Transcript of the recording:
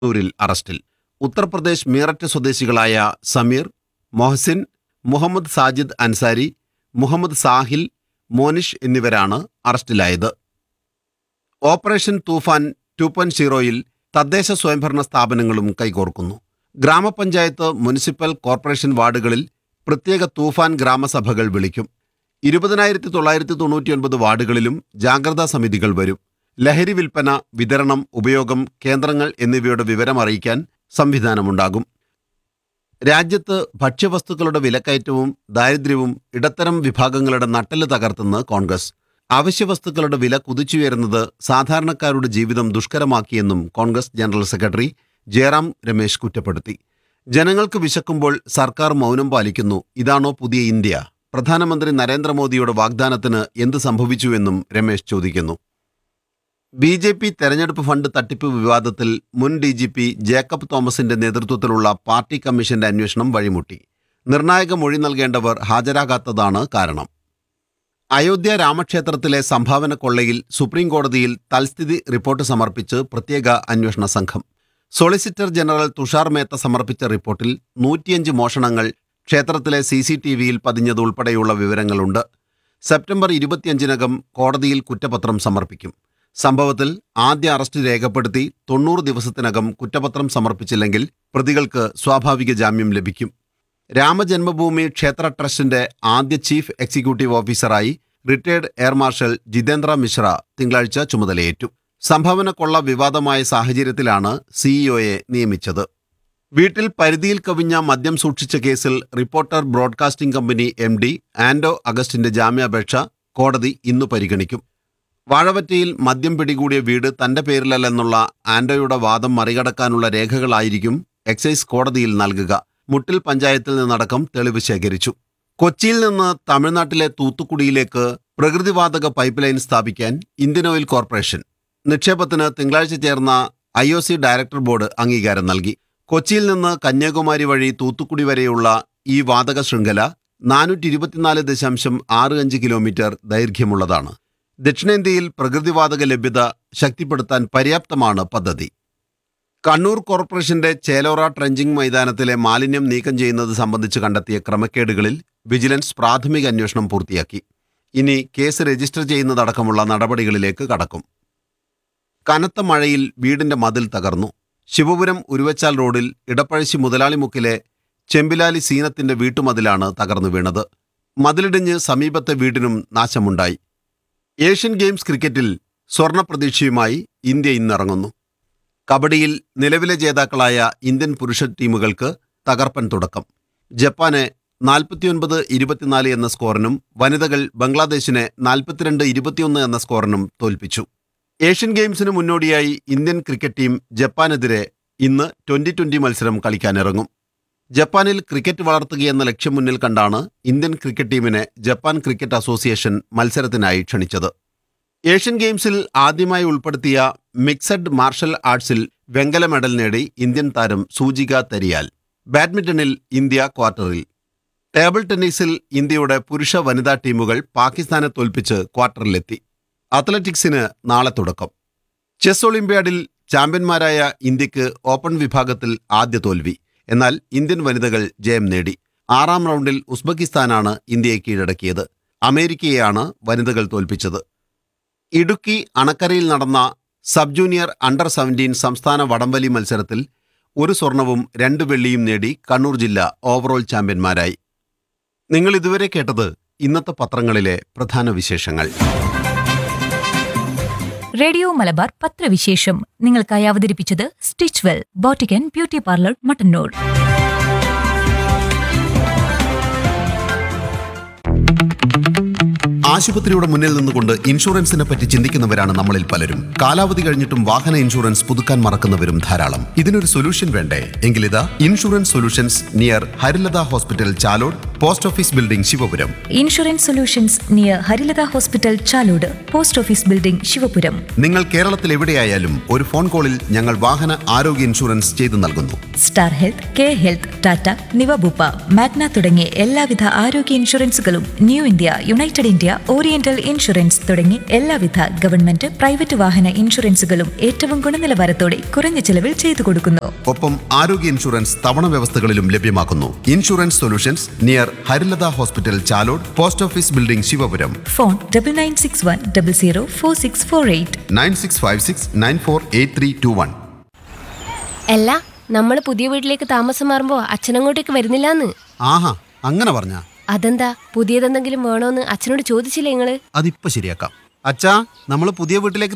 ൂരിൽ അറസ്റ്റിൽ ഉത്തർപ്രദേശ് മീററ്റ് സ്വദേശികളായ സമീർ മൊഹസിൻ മുഹമ്മദ് സാജിദ് അൻസാരി മുഹമ്മദ് സാഹിൽ മോനിഷ് എന്നിവരാണ് അറസ്റ്റിലായത് ഓപ്പറേഷൻ തൂഫാൻ ടു പോയിന്റ് സീറോയിൽ തദ്ദേശ സ്വയംഭരണ സ്ഥാപനങ്ങളും കൈകോർക്കുന്നു ഗ്രാമപഞ്ചായത്ത് മുനിസിപ്പൽ കോർപ്പറേഷൻ വാർഡുകളിൽ പ്രത്യേക തൂഫാൻ ഗ്രാമസഭകൾ വിളിക്കും ഇരുപതിനായിരത്തി തൊള്ളായിരത്തി തൊണ്ണൂറ്റിയൊൻപത് വാർഡുകളിലും ജാഗ്രതാ സമിതികൾ വരും ലഹരി വിൽപ്പന വിതരണം ഉപയോഗം കേന്ദ്രങ്ങൾ എന്നിവയുടെ വിവരം അറിയിക്കാൻ സംവിധാനമുണ്ടാകും രാജ്യത്ത് ഭക്ഷ്യവസ്തുക്കളുടെ വിലക്കയറ്റവും ദാരിദ്ര്യവും ഇടത്തരം വിഭാഗങ്ങളുടെ നട്ടെല്ല് തകർത്തെന്ന് കോൺഗ്രസ് അവശ്യവസ്തുക്കളുടെ വില കുതിച്ചുയരുന്നത് സാധാരണക്കാരുടെ ജീവിതം ദുഷ്കരമാക്കിയെന്നും കോൺഗ്രസ് ജനറൽ സെക്രട്ടറി ജയറാം രമേശ് കുറ്റപ്പെടുത്തി ജനങ്ങൾക്ക് വിശക്കുമ്പോൾ സർക്കാർ മൗനം പാലിക്കുന്നു ഇതാണോ പുതിയ ഇന്ത്യ പ്രധാനമന്ത്രി നരേന്ദ്രമോദിയുടെ വാഗ്ദാനത്തിന് എന്ത് സംഭവിച്ചുവെന്നും രമേശ് ചോദിക്കുന്നു ബി ജെ പി തെരഞ്ഞെടുപ്പ് ഫണ്ട് തട്ടിപ്പ് വിവാദത്തിൽ മുൻ ഡി ജി പി ജേക്കബ് തോമസിന്റെ നേതൃത്വത്തിലുള്ള പാർട്ടി കമ്മീഷന്റെ അന്വേഷണം വഴിമുട്ടി നിർണായക മൊഴി നൽകേണ്ടവർ ഹാജരാകാത്തതാണ് കാരണം അയോധ്യ രാമക്ഷേത്രത്തിലെ സംഭാവന കൊള്ളയിൽ സുപ്രീം കോടതിയിൽ തൽസ്ഥിതി റിപ്പോർട്ട് സമർപ്പിച്ച് പ്രത്യേക അന്വേഷണ സംഘം സോളിസിറ്റർ ജനറൽ തുഷാർ മേത്ത സമർപ്പിച്ച റിപ്പോർട്ടിൽ നൂറ്റിയഞ്ച് മോഷണങ്ങൾ ക്ഷേത്രത്തിലെ സി സി ടി വിയിൽ പതിഞ്ഞതുൾപ്പെടെയുള്ള വിവരങ്ങളുണ്ട് സെപ്റ്റംബർ ഇരുപത്തിയഞ്ചിനകം കോടതിയിൽ കുറ്റപത്രം സമർപ്പിക്കും സംഭവത്തിൽ ആദ്യ അറസ്റ്റ് രേഖപ്പെടുത്തി തൊണ്ണൂറ് ദിവസത്തിനകം കുറ്റപത്രം സമർപ്പിച്ചില്ലെങ്കിൽ പ്രതികൾക്ക് സ്വാഭാവിക ജാമ്യം ലഭിക്കും രാമജന്മഭൂമി ക്ഷേത്ര ട്രസ്റ്റിന്റെ ആദ്യ ചീഫ് എക്സിക്യൂട്ടീവ് ഓഫീസറായി retired air marshal Jitendra Mishra തിങ്കളാഴ്ച ചുമതലയേറ്റു സംഭാവന കൊള്ള വിവാദമായ സാഹചര്യത്തിലാണ് സിഇഒയെ നിയമിച്ചത് വീട്ടിൽ പരിധിയിൽ കവിഞ്ഞ മദ്യം സൂക്ഷിച്ച കേസിൽ reporter broadcasting company M D Anto അഗസ്റ്റിന്റെ ജാമ്യാപേക്ഷ കോടതി ഇന്നു പരിഗണിക്കും വാഴവറ്റയിൽ മദ്യം പിടികൂടിയ വീട് തന്റെ പേരിലല്ലെന്നുള്ള ആൻഡോയുടെ വാദം മറികടക്കാനുള്ള രേഖകളായിരിക്കും എക്സൈസ് കോടതിയിൽ നൽകുക മുട്ടിൽ പഞ്ചായത്തിൽ നിന്നടക്കം തെളിവ് ശേഖരിച്ചു കൊച്ചിയിൽ നിന്ന് തമിഴ്നാട്ടിലെ തൂത്തുക്കുടിയിലേക്ക് പ്രകൃതിവാതക പൈപ്പ് ലൈൻ സ്ഥാപിക്കാൻ ഇന്ത്യൻ ഓയിൽ കോർപ്പറേഷൻ നിക്ഷേപത്തിന് തിങ്കളാഴ്ച ചേർന്ന I O C director board അംഗീകാരം നൽകി കൊച്ചിയിൽ നിന്ന് കന്യാകുമാരി വഴി തൂത്തുക്കുടി വരെയുള്ള ഈ വാതക ശൃംഖല നാനൂറ്റി ഇരുപത്തിനാല് ദശാംശം ആറ് അഞ്ച് കിലോമീറ്റർ ദൈർഘ്യമുള്ളതാണ് ദക്ഷിണേന്ത്യയിൽ പ്രകൃതിവാതക ലഭ്യത ശക്തിപ്പെടുത്താൻ പര്യാപ്തമാണ് പദ്ധതി കണ്ണൂർ കോർപ്പറേഷന്റെ ചേലോറ ട്രെഞ്ചിങ് മൈതാനത്തിലെ മാലിന്യം നീക്കം ചെയ്യുന്നത് സംബന്ധിച്ച് കണ്ടെത്തിയ ക്രമക്കേടുകളിൽ വിജിലൻസ് പ്രാഥമിക അന്വേഷണം പൂർത്തിയാക്കി ഇനി കേസ് രജിസ്റ്റർ ചെയ്യുന്നതടക്കമുള്ള നടപടികളിലേക്ക് കടക്കും കനത്ത മഴയിൽ വീടിന്റെ മതിൽ തകർന്നു ശിവപുരം ഉരുവച്ചാൽ റോഡിൽ ഇടപ്പഴശ്ശി മുതലാളിമുക്കിലെ ചെമ്പിലാലി സീനത്തിന്റെ വീട്ടുമതിലാണ് തകർന്നു വീണത് മതിലിടിഞ്ഞ് സമീപത്തെ വീടിനും നാശമുണ്ടായി ഏഷ്യൻ ഗെയിംസ് ക്രിക്കറ്റിൽ സ്വർണ പ്രതീക്ഷയുമായി ഇന്ത്യ ഇന്നിറങ്ങുന്നു കബഡിയിൽ നിലവിലെ ജേതാക്കളായ ഇന്ത്യൻ പുരുഷ ടീമുകൾക്ക് തകർപ്പൻ തുടക്കം ജപ്പാനെ നാൽപ്പത്തിയൊൻപത് ഇരുപത്തിനാല് എന്ന സ്കോറിനും വനിതകൾ ബംഗ്ലാദേശിനെ നാൽപ്പത്തിരണ്ട് ഇരുപത്തിയൊന്ന് എന്ന സ്കോറിനും തോൽപ്പിച്ചു ഏഷ്യൻ ഗെയിംസിന് മുന്നോടിയായി ഇന്ത്യൻ ക്രിക്കറ്റ് ടീം ജപ്പാനെതിരെ ഇന്ന് ട്വന്റി ട്വന്റി മത്സരം കളിക്കാനിറങ്ങും ജപ്പാനിൽ ക്രിക്കറ്റ് വളർത്തുകയെന്ന ലക്ഷ്യം മുന്നിൽ കണ്ടാണ് ഇന്ത്യൻ ക്രിക്കറ്റ് ടീമിനെ ജപ്പാൻ ക്രിക്കറ്റ് അസോസിയേഷൻ മത്സരത്തിനായി ക്ഷണിച്ചത് ഏഷ്യൻ ഗെയിംസിൽ ആദ്യമായി ഉൾപ്പെടുത്തിയ മിക്സഡ് മാർഷൽ ആർട്സിൽ വെങ്കല മെഡൽ നേടി ഇന്ത്യൻ താരം സൂചിക തരിയാൽ ബാഡ്മിന്റണിൽ ഇന്ത്യ ക്വാർട്ടറിൽ ടേബിൾ ടെന്നീസിൽ ഇന്ത്യയുടെ പുരുഷ വനിതാ ടീമുകൾ പാകിസ്ഥാനെ തോൽപ്പിച്ച് ക്വാർട്ടറിലെത്തി അത്ലറ്റിക്സിന് നാളെ തുടക്കം ചെസ് ഒളിമ്പ്യാഡിൽ ചാമ്പ്യന്മാരായ ഇന്ത്യക്ക് ഓപ്പൺ വിഭാഗത്തിൽ ആദ്യ തോൽവി എന്നാൽ ഇന്ത്യൻ വനിതകൾ ജയം നേടി ആറാം റൗണ്ടിൽ ഉസ്ബെക്കിസ്ഥാനാണ് ഇന്ത്യയെ കീഴടക്കിയത് അമേരിക്കയെയാണ് വനിതകൾ തോൽപ്പിച്ചത് ഇടുക്കി അണക്കരയിൽ നടന്ന സബ് ജൂനിയർ അണ്ടർ സെവൻറ്റീൻ സംസ്ഥാന വടംവലി മത്സരത്തിൽ ഒരു സ്വർണവും രണ്ട് വെള്ളിയും നേടി കണ്ണൂർ ജില്ല ഓവറോൾ ചാമ്പ്യന്മാരായി നിങ്ങൾ ഇതുവരെ കേട്ടത് ഇന്നത്തെ പത്രങ്ങളിലെ പ്രധാന വിശേഷങ്ങൾ റേഡിയോ മലബാർ പത്രവിശേഷം നിങ്ങൾക്കായി അവതരിപ്പിച്ചത് സ്റ്റിച്ച് വെൽ ബോട്ടിക്കൻ ബ്യൂട്ടി പാർലർ മട്ടന്നൂർ ആശുപത്രിയുടെ മുന്നിൽ നിന്നുകൊണ്ട് ഇൻഷുറൻസിനെ പറ്റി ചിന്തിക്കുന്നവരാണ് നമ്മളിൽ പലരും കാലാവധി കഴിഞ്ഞിട്ടും വാഹന ഇൻഷുറൻസ് പുതുക്കാൻ മറക്കുന്നവരും ധാരാളം ഇതിനൊരു സൊല്യൂഷൻ വേണ്ടേ എങ്കിലിതാ insurance solutions near Harilatha hospital Chalode post office building Shivapuram insurance solutions near Harilatha hospital Chalode post office building Shivapuram നിങ്ങൾ കേരളത്തിൽ എവിടെയായാലും ഒരു ഫോൺ കോളിൽ ഞങ്ങൾ വാഹന ആരോഗ്യ ഇൻഷുറൻസ് ചെയ്തു നൽകുന്നു star health K health Tata നിവബുപ്പ മാഗ്ന തുടങ്ങിയ എല്ലാവിധ ആരോഗ്യ ഇൻഷുറൻസുകളും new India united India oriental insurance തുടങ്ങി എല്ലാവിധ ഗവൺമെന്റ് പ്രൈവറ്റ് വാഹന ഇൻഷുറൻസുകളും ഏറ്റവും ഗുണനിലവാരത്തോടെ കുറഞ്ഞ ചിലവിൽ ചെയ്തു കൊടുക്കുന്നു ഒപ്പം ആരോഗ്യ ഇൻഷുറൻസ് തവണ വ്യവസ്ഥകളിലും ലഭ്യമാക്കുന്നു insurance solutions near Harilatha hospital Chalode post office building Shivapuram phone double nine six one double zero four six four eight nine six five six nine four eight three two one അല്ല നമ്മൾ പുതിയ വീട്ടിലേക്ക് താമസം മാറുമ്പോ അച്ഛനങ്ങോട്ടേക്ക് വരുന്നില്ലാന്ന് ആഹാ അങ്ങനെ പറഞ്ഞ അതെന്താ പുതിയതെന്തെങ്കിലും വേണോന്ന് അച്ഛനോട് ചോദിച്ചില്ലേ നിങ്ങള് അതിപ്പോ ശരിയാക്കാം അച്ഛാ നമ്മൾ പുതിയ വീട്ടിലേക്ക്